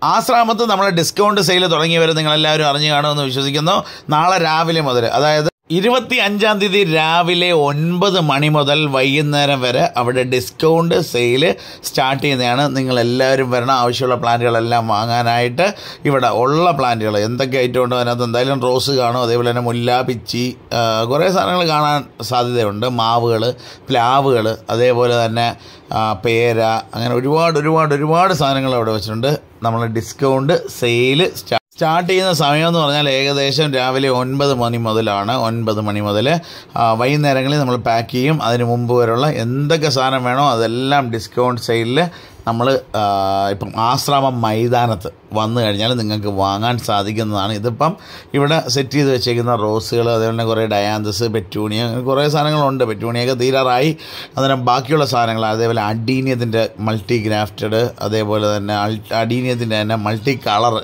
ആശ്രാമത്ത് നമ്മൾ discount sale തുടങ്ങി വരെ നിങ്ങളെല്ലാവരും അറിഞ്ഞു കാണുമെന്ന് വിശ്വസിക്കുന്നു നാളെ രാവിലെ മുതൽ അതായത് ഇരുപത്തി അഞ്ചാം തീയതി രാവിലെ ഒൻപത് മണി മുതൽ വൈകുന്നേരം വരെ അവിടെ ഡിസ്കൗണ്ട് സെയിൽ സ്റ്റാർട്ട് ചെയ്യുന്നതാണ് നിങ്ങളെല്ലാവരും വരണം ആവശ്യമുള്ള പ്ലാന്റുകളെല്ലാം വാങ്ങാനായിട്ട് ഇവിടെ ഉള്ള പ്ലാന്റുകൾ എന്തൊക്കെ ഐറ്റം ഉണ്ടോ അതിനകത്ത് എന്തായാലും റോസ് കാണും അതേപോലെ തന്നെ മുല്ല പിച്ചി ആ, കുറേ സാധനങ്ങൾ കാണാൻ സാധ്യതയുണ്ട് മാവുകൾ പ്ലാവുകൾ അതേപോലെ തന്നെ ആ, പേര അങ്ങനെ ഒരുപാട് ഒരുപാട് ഒരുപാട് സാധനങ്ങൾ അവിടെ വെച്ചിട്ടുണ്ട് നമ്മൾ ഡിസ്കൗണ്ട് സെയിൽ സ്റ്റാർട്ട് സ്റ്റാർട്ട് ചെയ്യുന്ന സമയം എന്ന് പറഞ്ഞാൽ ഏകദേശം രാവിലെ ഒൻപത് മണി മുതലാണ് ഒൻപത് മണി മുതൽ ആ, വൈകുന്നേരങ്ങളിൽ നമ്മൾ പാക്ക് ചെയ്യും അതിന് മുമ്പ് വരെയുള്ള എന്തൊക്കെ സാധനം വേണോ അതെല്ലാം ഡിസ്കൗണ്ട് സെയിലിൽ നമ്മൾ ഇപ്പം ആശ്രാമം മൈതാനത്ത് വന്നു കഴിഞ്ഞാൽ നിങ്ങൾക്ക് വാങ്ങാൻ സാധിക്കുന്നതാണ് ഇതിപ്പം ഇവിടെ സെറ്റ് ചെയ്ത് വെച്ചേക്കുന്ന റോസുകൾ അതേപോലെ തന്നെ കുറേ ഡയാന്തസ് പെറ്റൂണിയ അങ്ങനെ കുറേ സാധനങ്ങളുണ്ട് പെറ്റൂണിയൊക്കെ തീരാറായി അന്നേരം ബാക്കിയുള്ള സാധനങ്ങൾ അതേപോലെ അഡീനിയത്തിൻ്റെ മൾട്ടി ഗ്രാഫ്റ്റഡ് അതേപോലെ തന്നെ അഡീനിയത്തിൻ്റെ തന്നെ മൾട്ടി കളർ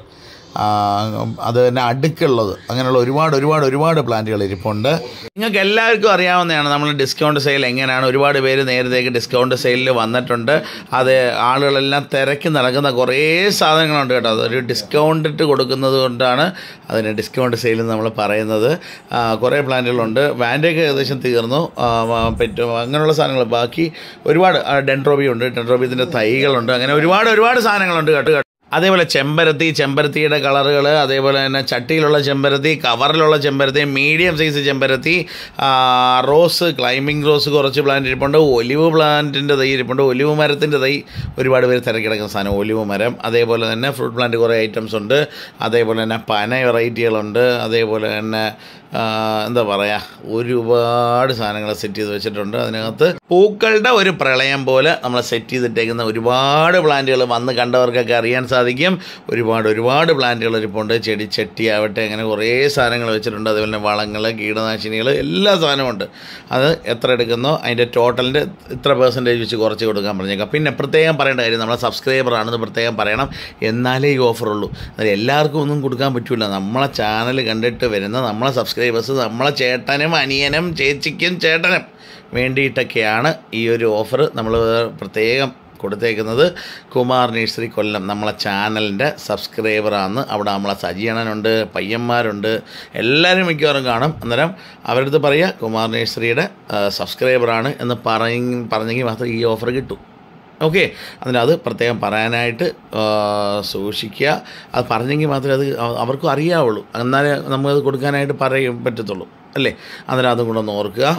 അത് തന്നെ അടുക്കുള്ളത് അങ്ങനെയുള്ള ഒരുപാട് ഒരുപാട് ഒരുപാട് പ്ലാന്റുകൾ ഇരിപ്പുണ്ട് നിങ്ങൾക്ക് എല്ലാവർക്കും അറിയാവുന്നതാണ് നമ്മൾ ഡിസ്കൗണ്ട് സെയിൽ എങ്ങനെയാണ് ഒരുപാട് പേര് നേരത്തേക്ക് ഡിസ്കൗണ്ട് സെയിലിൽ വന്നിട്ടുണ്ട് അത് ആളുകളെല്ലാം തിരക്കി നടക്കുന്ന കുറേ സാധനങ്ങളുണ്ട് കേട്ടോ അതൊരു ഡിസ്കൗണ്ട് ഇട്ട് കൊടുക്കുന്നത് കൊണ്ടാണ് അതിന് ഡിസ്കൗണ്ട് സെയിൽ എന്ന് നമ്മൾ പറയുന്നത് ആ, കുറേ പ്ലാന്റുകളുണ്ട് വാൻഡൊക്കെ ഏകദേശം തീർന്നു ആ, വ- പെറ്റു അങ്ങനെയുള്ള സാധനങ്ങൾ ബാക്കി ഒരുപാട് ഡെൻട്രോബി ഉണ്ട് ഡെൻട്രോബിയത്തിൻ്റെ തൈകളുണ്ട് അങ്ങനെ ഒരുപാട് ഒരുപാട് സാധനങ്ങളുണ്ട് കേട്ടോ കേട്ടോ അതേപോലെ ചെമ്പരത്തി ചെമ്പരത്തിയുടെ കളറുകൾ അതേപോലെ തന്നെ ചട്ടിയിലുള്ള ചെമ്പരത്തി കവറിലുള്ള ചെമ്പരത്തി മീഡിയം സൈസ് ചെമ്പരത്തി ആ, റോസ് ക്ലൈമ്പിംഗ് റോസ് കുറച്ച് പ്ലാന്റ് ഇരിപ്പുണ്ട് ഒലിവ് പ്ലാന്റിൻ്റെ തൈ ഇരിപ്പുണ്ട് ഒലിവ് മരത്തിൻ്റെ തൈ ഒരുപാട് പേര് തിരക്കിടക്കുന്ന സാധനം ഒലിവ് മരം അതേപോലെ തന്നെ ഫ്രൂട്ട് പ്ലാന്റ് കുറേ ഐറ്റംസ് ഉണ്ട് അതേപോലെ തന്നെ പന വെറൈറ്റികളുണ്ട് അതേപോലെ തന്നെ ആ, എന്താ പറയുക ഒരുപാട് സാധനങ്ങൾ സെറ്റ് ചെയ്ത് വെച്ചിട്ടുണ്ട് അതിനകത്ത് പൂക്കളുടെ ഒരു പ്രളയം പോലെ നമ്മൾ സെറ്റ് ചെയ്തിട്ടേക്കുന്ന ഒരുപാട് പ്ലാന്റുകൾ വന്ന് കണ്ടവർക്കൊക്കെ അറിയാൻ സാധിക്കും ഒരുപാട് ഒരുപാട് പ്ലാന്റുകൾ ഇരിപ്പുണ്ട് ചെടി ചട്ടി ആവട്ടെ അങ്ങനെ കുറേ സാധനങ്ങൾ വെച്ചിട്ടുണ്ട് അതുപോലെ തന്നെ വളങ്ങൾ കീടനാശിനികൾ എല്ലാ സാധനവും ഉണ്ട് അത് എത്ര എടുക്കുന്നോ അതിൻ്റെ ടോട്ടലിൻ്റെ ഇത്ര പെർസെൻറ്റേജ് വെച്ച് കുറച്ച് കൊടുക്കാൻ പറഞ്ഞേക്കാം പിന്നെ പ്രത്യേകം പറയേണ്ട കാര്യം നമ്മളെ സബ്സ്ക്രൈബർ ആണെന്ന് പ്രത്യേകം പറയണം എന്നാലേ ഈ ഓഫർ ഉള്ളൂ അത് എല്ലാവർക്കും ഒന്നും കൊടുക്കാൻ പറ്റില്ല നമ്മളെ ചാനൽ കണ്ടിട്ട് വരുന്ന നമ്മളെ സബ്സ്ക്രൈബേഴ്സ് നമ്മളെ ചേട്ടനും അനിയനും ചേച്ചിക്കും ചേട്ടനും വേണ്ടിയിട്ടൊക്കെയാണ് ഈ ഒരു ഓഫർ നമ്മൾ പ്രത്യേകം കൊടുത്തേക്കുന്നത് കുമാർ നേഴ്സറി കൊല്ലം നമ്മളെ ചാനലിൻ്റെ സബ്സ്ക്രൈബറാണ് അവിടെ നമ്മളെ സജീണനുണ്ട് പയ്യന്മാരുണ്ട് എല്ലാവരും മിക്കവാറും കാണും അന്നേരം അവരുടെ അടുത്ത് പറയുക കുമാർ നേഴ്സറിയുടെ സബ്സ്ക്രൈബറാണ് എന്ന് പറഞ്ഞ് പറഞ്ഞെങ്കിൽ മാത്രമേ ഈ ഓഫർ കിട്ടൂ ഓക്കെ അതിന് അത് പ്രത്യേകം പറയാനായിട്ട് ആ, സൂക്ഷിക്കുക അത് പറഞ്ഞെങ്കിൽ മാത്രമേ അത് അവ- അവർക്കും അറിയാവുള്ളൂ എന്നാലേ നമുക്കത് കൊടുക്കാനായിട്ട് പറയും പറ്റത്തുള്ളൂ അല്ലേ അന്നേരം അതും കൂടെ ഒന്ന് ഓർക്കുക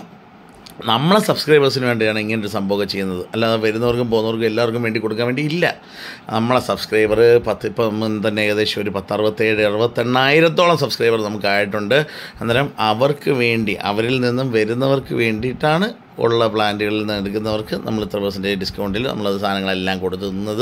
നമ്മളെ സബ്സ്ക്രൈബേഴ്സിന് വേണ്ടിയാണ് ഇങ്ങനൊരു സംഭവമൊക്കെ ചെയ്യുന്നത് അല്ലാതെ വരുന്നവർക്കും പോകുന്നവർക്കും എല്ലാവർക്കും വേണ്ടി കൊടുക്കാൻ വേണ്ടി ഇല്ല നമ്മളെ സബ്സ്ക്രൈബർ പത്ത് ഇപ്പം തന്നെ ഏകദേശം ഒരു പത്തറുപത്തേഴ് അറുപത്തെണ്ണായിരത്തോളം സബ്സ്ക്രൈബർ നമുക്കായിട്ടുണ്ട് അന്നേരം അവർക്ക് വേണ്ടി അവരിൽ നിന്നും വരുന്നവർക്ക് വേണ്ടിയിട്ടാണ് ഉള്ള പ്ലാന്റുകളിൽ നിന്ന് എടുക്കുന്നവർക്ക് നമ്മൾ ഇത്ര പെർസെൻറ്റേജ് ഡിസ്കൗണ്ടിൽ നമ്മളത് സാധനങ്ങളെല്ലാം കൊടുക്കുന്നത്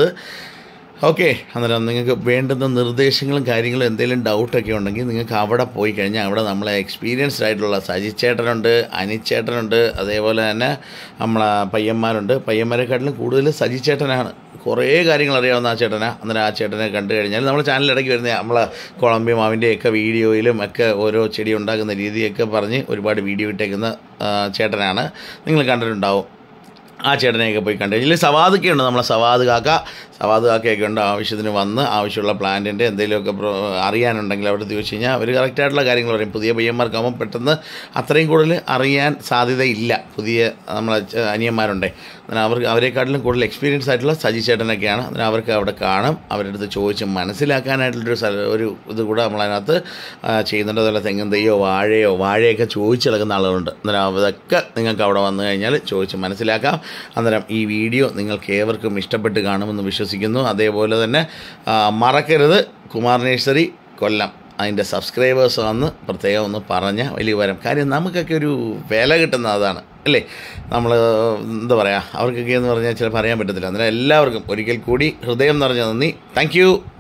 ഓക്കെ അന്നേരം നിങ്ങൾക്ക് വേണ്ടുന്ന നിർദ്ദേശങ്ങളും കാര്യങ്ങളും എന്തെങ്കിലും ഡൗട്ടൊക്കെ ഉണ്ടെങ്കിൽ നിങ്ങൾക്ക് അവിടെ പോയി കഴിഞ്ഞാൽ അവിടെ നമ്മളെ എക്സ്പീരിയൻസ്ഡ് ആയിട്ടുള്ള സജി ചേട്ടനുണ്ട് അനിച്ചേട്ടനുണ്ട് അതേപോലെ തന്നെ നമ്മളെ പയ്യന്മാരുണ്ട് പയ്യന്മാരെക്കാട്ടിലും കൂടുതൽ സജി ചേട്ടനാണ് കുറേ കാര്യങ്ങൾ അറിയാവുന്ന ആ ചേട്ടനാ അന്നേരം ആ ചേട്ടനെ കണ്ടു കഴിഞ്ഞാൽ നമ്മുടെ ചാനലിൽ ഇടയ്ക്ക് വരുന്ന നമ്മളെ കൊളംബി മാവിൻ്റെയൊക്കെ വീഡിയോയിലും ഒക്കെ ഓരോ ചെടി ഉണ്ടാക്കുന്ന രീതിയൊക്കെ പറഞ്ഞ് ഒരുപാട് വീഡിയോ ഇട്ടേക്കുന്ന ആ, ചേട്ടനാണ് നിങ്ങൾ കണ്ടിട്ടുണ്ടാവും ആ ചേട്ടനെയൊക്കെ പോയി കണ്ടു കഴിഞ്ഞാൽ സവാദൊക്കെ ഉണ്ട് നമ്മളെ സവാദ് കാക്ക സവാദ് കാക്കയൊക്കെ ഉണ്ട് ആവശ്യത്തിന് വന്ന് ആവശ്യമുള്ള പ്ലാന്റിൻ്റെ എന്തെങ്കിലുമൊക്കെ പ്രോ- അറിയാനുണ്ടെങ്കിൽ അവിടെ ചോദിച്ചു കഴിഞ്ഞാൽ അവർ കറക്റ്റായിട്ടുള്ള കാര്യങ്ങൾ പറയും പുതിയ പയ്യന്മാർക്കാകുമ്പോൾ പെട്ടെന്ന് അത്രയും കൂടുതൽ അറിയാൻ സാധ്യതയില്ല പുതിയ നമ്മളെ ച- അനിയന്മാരുണ്ട് എന്നാൽ അവർക്ക് അവരെക്കാട്ടിലും കൂടുതൽ എക്സ്പീരിയൻസ് ആയിട്ടുള്ള സജി ചേട്ടനൊക്കെയാണ് അതിന് അവർക്ക് അവിടെ കാണും അവരുടെ അടുത്ത് ചോദിച്ച് മനസ്സിലാക്കാനായിട്ടുള്ളൊരു സ്ഥല ഒരു ഇത് കൂടെ നമ്മളതിനകത്ത് ആ, ചെയ്യുന്നുണ്ട് അതുപോലെ തെങ്ങും തെയ്യോ വാഴയോ വാഴയൊക്കെ ചോദിച്ചിളക്കുന്ന ആളുകളുണ്ട് അന്നേരം അതൊക്കെ നിങ്ങൾക്ക് അവിടെ വന്നു കഴിഞ്ഞാൽ ചോദിച്ച് മനസ്സിലാക്കാം അന്നേരം ഈ വീഡിയോ നിങ്ങൾക്ക് ഏവർക്കും ഇഷ്ടപ്പെട്ട് കാണുമെന്ന് വിശ്വസിക്കുന്നു അതേപോലെ തന്നെ ആ, മറക്കരുത് കുമാർ നേഴ്സറി കൊല്ലം അതിൻ്റെ സബ്സ്ക്രൈബേഴ്സ് വന്ന് പ്രത്യേകം ഒന്ന് പറഞ്ഞ വലിയ ഉപകാരം കാര്യം നമുക്കൊക്കെ ഒരു വില കിട്ടുന്ന അതാണ് അല്ലേ നമ്മൾ എന്താ പറയുക അവർക്കൊക്കെ എന്ന് പറഞ്ഞാൽ ചിലപ്പോൾ അറിയാൻ പറ്റത്തില്ല അന്നേരം എല്ലാവർക്കും ഒരിക്കൽ കൂടി ഹൃദയം നിറഞ്ഞ നന്ദി താങ്ക്